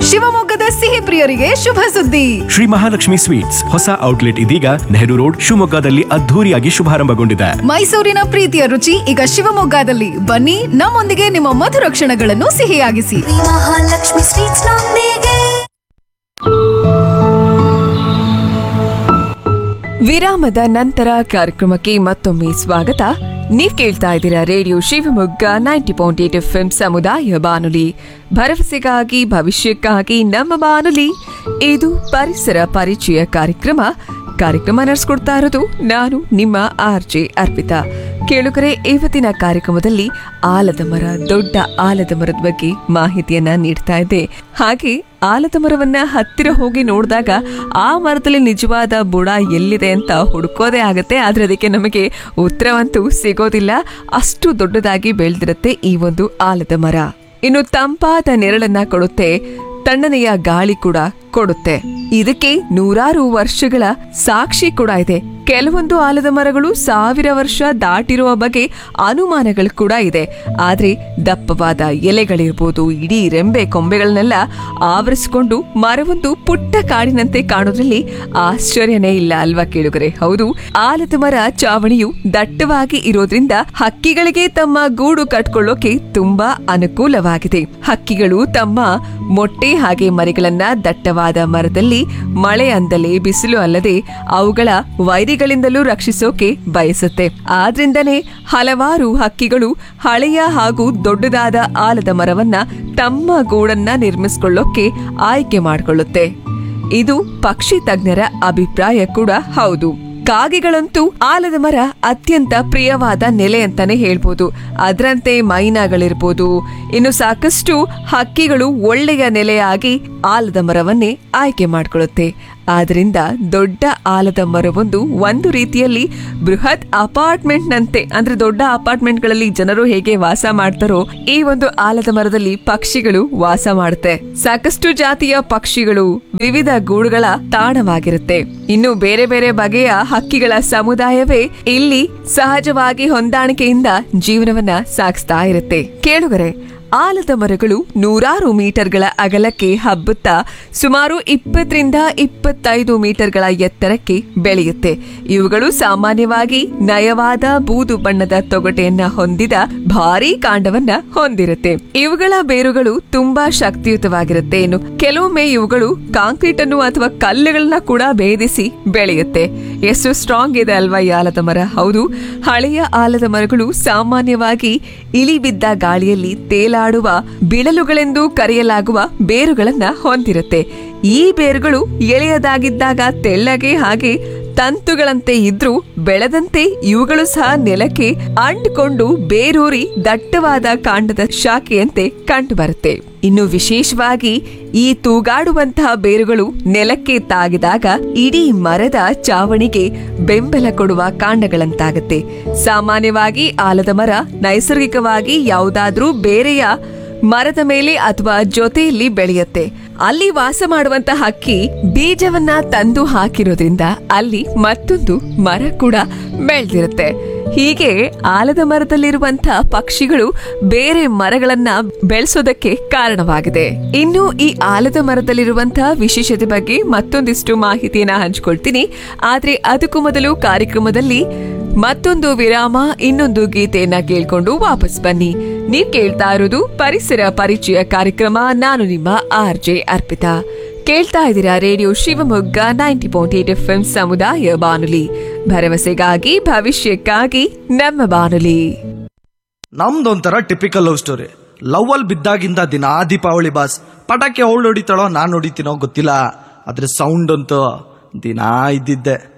ಶಿವಮೊಗ್ಗದ ಸಿಹಿ ಪ್ರಿಯರಿಗೆ ಶುಭ ಸುದ್ದಿ ಶ್ರೀ ಮಹಾಲಕ್ಷ್ಮಿ ಸ್ವೀಟ್ಸ್ ಹೊಸ ಔಟ್ಲೆಟ್ ಇದೀಗ ನೆಹರು ರೋಡ್ ಶಿವಮೊಗ್ಗದಲ್ಲಿ ಅದ್ಧೂರಿಯಾಗಿ ಶುಭಾರಂಭಗೊಂಡಿದೆ ಮೈಸೂರಿನ ಪ್ರೀತಿಯ ರುಚಿ ಈಗ ಶಿವಮೊಗ್ಗದಲ್ಲಿ ಬನ್ನಿ ನಮ್ಮೊಂದಿಗೆ ನಿಮ್ಮ ಮಧುರ ಕ್ಷಣಗಳನ್ನು ಸಿಹಿಯಾಗಿಸಿ ಮಹಾಲಕ್ಷ್ಮಿ ಸ್ವೀಟ್ಸ್ ನೊಂದಿಗೆ ವಿರಾಮದ ನಂತರ ಕಾರ್ಯಕ್ರಮಕ್ಕೆ ಮತ್ತೊಮ್ಮೆ ಸ್ವಾಗತ ನೀವ್ ಕೇಳ್ತಾ ಇದ್ದೀರಾ radio Shivamogga ninety point eight F ಸಮುದಾಯ ಬಾನುಲಿ ಭರವಸೆಗಾಗಿ ಭವಿಷ್ಯಕ್ಕಾಗಿ ನಮ್ಮ ಬಾನುಲಿ ಇದು ಪರಿಸರ ಪರಿಚಯ ಕಾರ್ಯಕ್ರಮ ಕಾರ್ಯಕ್ರಮ ನಡೆಸ್ಕೊಡ್ತಾ ಇರೋದು ನಾನು ನಿಮ್ಮ ಆರ್ ಜೆ ಅರ್ಪಿತಾ ಕೇಳುಗರೆ ಇವತ್ತಿನ ಕಾರ್ಯಕ್ರಮದಲ್ಲಿ ಆಲದ ಮರ ದೊಡ್ಡ ಆಲದ ಮರದ ಬಗ್ಗೆ ಮಾಹಿತಿಯನ್ನ ನೀಡ್ತಾ ಇದ್ದೆ ಹಾಗೆ ಆಲದ ಮರವನ್ನ ಹತ್ತಿರ ಹೋಗಿ ನೋಡಿದಾಗ ಆ ಮರದಲ್ಲಿ ನಿಜವಾದ ಬುಡ ಎಲ್ಲಿದೆ ಅಂತ ಹುಡುಕೋದೇ ಆಗತ್ತೆ ಆದ್ರೆ ಅದಕ್ಕೆ ನಮಗೆ ಉತ್ತರವಂತೂ ಸಿಗೋದಿಲ್ಲ ಅಷ್ಟು ದೊಡ್ಡದಾಗಿ ಬೆಳೆದಿರುತ್ತೆ ಈ ಒಂದು ಆಲದ ಮರ ಇನ್ನು ತಂಪಾದ ನೆರಳನ್ನ ಕೊಡುತ್ತೆ ತಣ್ಣನೆಯ ಗಾಳಿ ಕೂಡ ಕೊಡುತ್ತೆ ಇದಕ್ಕೆ ನೂರಾರು ವರ್ಷಗಳ ಸಾಕ್ಷಿ ಕೂಡ ಇದೆ ಕೆಲವೊಂದು ಆಲದ ಮರಗಳು ಸಾವಿರ ವರ್ಷ ದಾಟಿರುವ ಬಗ್ಗೆ ಅನುಮಾನಗಳು ಕೂಡ ಇದೆ ಆದ್ರೆ ದಪ್ಪವಾದ ಎಲೆಗಳಿರ್ಬೋದು ಇಡೀ ರೆಂಬೆ ಕೊಂಬೆಗಳನ್ನೆಲ್ಲ ಆವರಿಸಿಕೊಂಡು ಮರವೊಂದು ಪುಟ್ಟ ಕಾಡಿನಂತೆ ಕಾಣೋದ್ರಲ್ಲಿ ಆಶ್ಚರ್ಯನೇ ಇಲ್ಲ ಅಲ್ವಾ ಕೇಳುಗರೆ ಹೌದು ಆಲದ ಮರ ಚಾವಣಿಯು ದಟ್ಟವಾಗಿ ಇರೋದ್ರಿಂದ ಹಕ್ಕಿಗಳಿಗೆ ತಮ್ಮ ಗೂಡು ಕಟ್ಕೊಳ್ಳೋಕೆ ತುಂಬಾ ಅನುಕೂಲವಾಗಿದೆ ಹಕ್ಕಿಗಳು ತಮ್ಮ ಮೊಟ್ಟೆ ಹಾಗೆ ಮರಿಗಳನ್ನ ದಟ್ಟವಾದ ಮರದಲ್ಲಿ ಮಳೆ ಅಂದಲೇ ಬಿಸಿಲು ಅಲ್ಲದೆ ಅವುಗಳ ವೈರಿಗಳಿಂದಲೂ ರಕ್ಷಿಸೋಕೆ ಬಯಸುತ್ತೆ ಆದ್ರಿಂದನೇ ಹಲವಾರು ಹಕ್ಕಿಗಳು ಹಳೆಯ ಹಾಗೂ ದೊಡ್ಡದಾದ ಆಲದ ಮರವನ್ನ ತಮ್ಮ ಗೂಡನ್ನ ನಿರ್ಮಿಸಿಕೊಳ್ಳೋಕೆ ಆಯ್ಕೆ ಮಾಡಿಕೊಳ್ಳುತ್ತೆ ಇದು ಪಕ್ಷಿ ತಜ್ಞರ ಅಭಿಪ್ರಾಯ ಕೂಡ ಹೌದು ಕಾಗೆಗಳಂತೂ ಆಲದ ಮರ ಅತ್ಯಂತ ಪ್ರಿಯವಾದ ನೆಲೆ ಅಂತಾನೆ ಹೇಳ್ಬೋದು ಅದರಂತೆ ಮೈನಾಗಳಿರ್ಬೋದು ಇನ್ನು ಸಾಕಷ್ಟು ಹಕ್ಕಿಗಳು ಒಳ್ಳೆಯ ನೆಲೆಯಾಗಿ ಆಲದ ಮರವನ್ನೇ ಆಯ್ಕೆ ಮಾಡಿಕೊಳ್ಳುತ್ತೆ ಆದ್ರಿಂದ ದೊಡ್ಡ ಆಲದ ಮರವೊಂದು ಒಂದು ರೀತಿಯಲ್ಲಿ ಬೃಹತ್ ಅಪಾರ್ಟ್ಮೆಂಟ್ ನಂತೆ ಅಂದ್ರೆ ದೊಡ್ಡ ಅಪಾರ್ಟ್ಮೆಂಟ್ಗಳಲ್ಲಿ ಜನರು ಹೇಗೆ ವಾಸ ಮಾಡ್ತಾರೋ ಈ ಒಂದು ಆಲದ ಮರದಲ್ಲಿ ಪಕ್ಷಿಗಳು ವಾಸ ಮಾಡುತ್ತೆ ಸಾಕಷ್ಟು ಜಾತಿಯ ಪಕ್ಷಿಗಳು ವಿವಿಧ ಗೂಡುಗಳ ತಾಣವಾಗಿರುತ್ತೆ ಇನ್ನು ಬೇರೆ ಬೇರೆ ಬಗೆಯ ಹಕ್ಕಿಗಳ ಸಮುದಾಯವೇ ಇಲ್ಲಿ ಸಹಜವಾಗಿ ಹೊಂದಾಣಿಕೆಯಿಂದ ಜೀವನವನ್ನ ಸಾಗಿಸ್ತಾ ಇರುತ್ತೆ ಕೇಳುಗರೆ ಆಲದ ಮರಗಳು ನೂರಾರು ಮೀಟರ್ಗಳ ಅಗಲಕ್ಕೆ ಹಬ್ಬುತ್ತಾ ಸುಮಾರು ಇಪ್ಪತ್ತರಿಂದ ಇಪ್ಪತ್ತೈದು ಮೀಟರ್ಗಳ ಎತ್ತರಕ್ಕೆ ಬೆಳೆಯುತ್ತೆ ಇವುಗಳು ಸಾಮಾನ್ಯವಾಗಿ ನಯವಾದ ಬೂದು ಬಣ್ಣದ ತೊಗಟೆಯನ್ನ ಹೊಂದಿದ ಭಾರೀ ಕಾಂಡವನ್ನ ಹೊಂದಿರುತ್ತೆ ಇವುಗಳ ಬೇರುಗಳು ತುಂಬಾ ಶಕ್ತಿಯುತವಾಗಿರುತ್ತೆ ಇನ್ನು ಕೆಲವೊಮ್ಮೆ ಇವುಗಳು ಕಾಂಕ್ರೀಟ್ ಅನ್ನು ಅಥವಾ ಕಲ್ಲುಗಳನ್ನ ಕೂಡ ಭೇದಿಸಿ ಬೆಳೆಯುತ್ತೆ ಎಷ್ಟು ಸ್ಟ್ರಾಂಗ್ ಇದೆ ಅಲ್ವಾ ಈ ಆಲದ ಮರ ಹೌದು ಹಳೆಯ ಆಲದ ಮರಗಳು ಸಾಮಾನ್ಯವಾಗಿ ಇಳಿ ಬಿದ್ದ ಗಾಳಿಯಲ್ಲಿ ತೇಲಾಡುವ ಬಿಳಲುಗಳೆಂದು ಕರೆಯಲಾಗುವ ಬೇರುಗಳನ್ನ ಹೊಂದಿರುತ್ತೆ ಈ ಬೇರುಗಳು ಎಳೆಯದಾಗಿದ್ದಾಗ ತೆಳ್ಳಗೆ ಹಾಗೆ ತಂತುಗಳಂತೆ ಇದ್ರೂ ಬೆಳೆದಂತೆ ಇವುಗಳು ಸಹ ನೆಲಕ್ಕೆ ಅಂಟಿಕೊಂಡು ಬೇರೂರಿ ದಟ್ಟವಾದ ಕಾಂಡದ ಶಾಖೆಯಂತೆ ಕಂಡುಬರುತ್ತೆ ಇನ್ನು ವಿಶೇಷವಾಗಿ ಈ ತೂಗಾಡುವಂತಹ ಬೇರುಗಳು ನೆಲಕ್ಕೆ ತಾಗಿದಾಗ ಇಡೀ ಮರದ ಚಾವಣಿಗೆ ಬೆಂಬಲ ಕೊಡುವ ಕಾಂಡಗಳಂತಾಗತ್ತೆ ಸಾಮಾನ್ಯವಾಗಿ ಆಲದ ಮರ ನೈಸರ್ಗಿಕವಾಗಿ ಯಾವುದಾದ್ರೂ ಬೇರೆಯ ಮರದ ಮೇಲೆ ಅಥವಾ ಜೊತೆಯಲ್ಲಿ ಬೆಳೆಯುತ್ತೆ ಅಲ್ಲಿ ವಾಸ ಮಾಡುವಂತ ಹಕ್ಕಿ ಬೀಜವನ್ನ ತಂದು ಹಾಕಿರೋದ್ರಿಂದ ಅಲ್ಲಿ ಮತ್ತೊಂದು ಮರ ಕೂಡ ಬೆಳೆದಿರುತ್ತೆ ಹೀಗೆ ಆಲದ ಮರದಲ್ಲಿರುವಂತ ಪಕ್ಷಿಗಳು ಬೇರೆ ಮರಗಳನ್ನ ಬೆಳೆಸೋದಕ್ಕೆ ಕಾರಣವಾಗಿದೆ ಇನ್ನು ಈ ಆಲದ ಮರದಲ್ಲಿರುವಂತಹ ವಿಶೇಷತೆ ಬಗ್ಗೆ ಮತ್ತೊಂದಿಷ್ಟು ಮಾಹಿತಿಯನ್ನ ಹಂಚ್ಕೊಳ್ತೀನಿ ಆದ್ರೆ ಅದಕ್ಕೂ ಮೊದಲು ಕಾರ್ಯಕ್ರಮದಲ್ಲಿ ಮತ್ತೊಂದು ವಿರಾಮ ಇನ್ನೊಂದು ಗೀತೆಯನ್ನ ಕೇಳ್ಕೊಂಡು ವಾಪಸ್ ಬನ್ನಿ ನೀವ್ ಕೇಳ್ತಾ ಇರೋದು ಪರಿಸರ ಪರಿಚಯ ಕಾರ್ಯಕ್ರಮ ನಾನು ನಿಮ್ಮ ಆರ್ ಜೆ ಅರ್ಪಿತಾ ಕೇಳ್ತಾ ಇದ್ದೀರಾ radio Shivamogga ninety point eight F M ಸಮುದಾಯ ಬಾನುಲಿ ಭರವಸೆಗಾಗಿ ಭವಿಷ್ಯಕ್ಕಾಗಿ ನಮ್ಮ ಬಾನುಲಿ ನಮ್ದೊಂಥರ ಟಿಪಿಕಲ್ ಲವ್ ಸ್ಟೋರಿ ಲವ್ ಅಲ್ಲಿ ಬಿದ್ದಾಗಿಂದ ದಿನಾ ದೀಪಾವಳಿ ಬಾಸ್ ಪಟಾಕಿ ಅವಳು ಹೊಡಿತಾಳೋ ನಾನ್ ಹೊಡಿತೀನೋ ಗೊತ್ತಿಲ್ಲ ಆದ್ರೆ ಸೌಂಡ್ ಅಂತೂ ದಿನಾ ಇದ್ದಿದ್ದೆ